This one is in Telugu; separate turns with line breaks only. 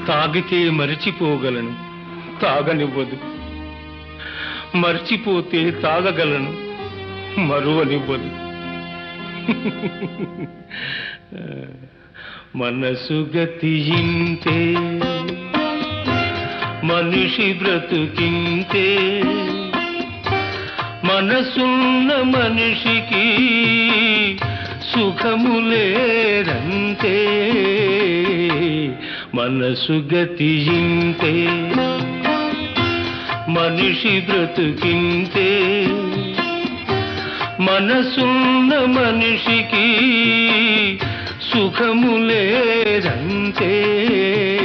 తాగితే మరిచిపోగలను తాగనివ్వదు మర్చిపోతే తాగగలను మరువనివ్వదు మనసు గతియింతే మనిషి బ్రతుకింతే మనసున్న మనిషికి సుఖము లేదంతే మనసు గతియింతే మనిషి బ్రతుకింతే మనసున్న మనిషికి సుఖము లేదంతే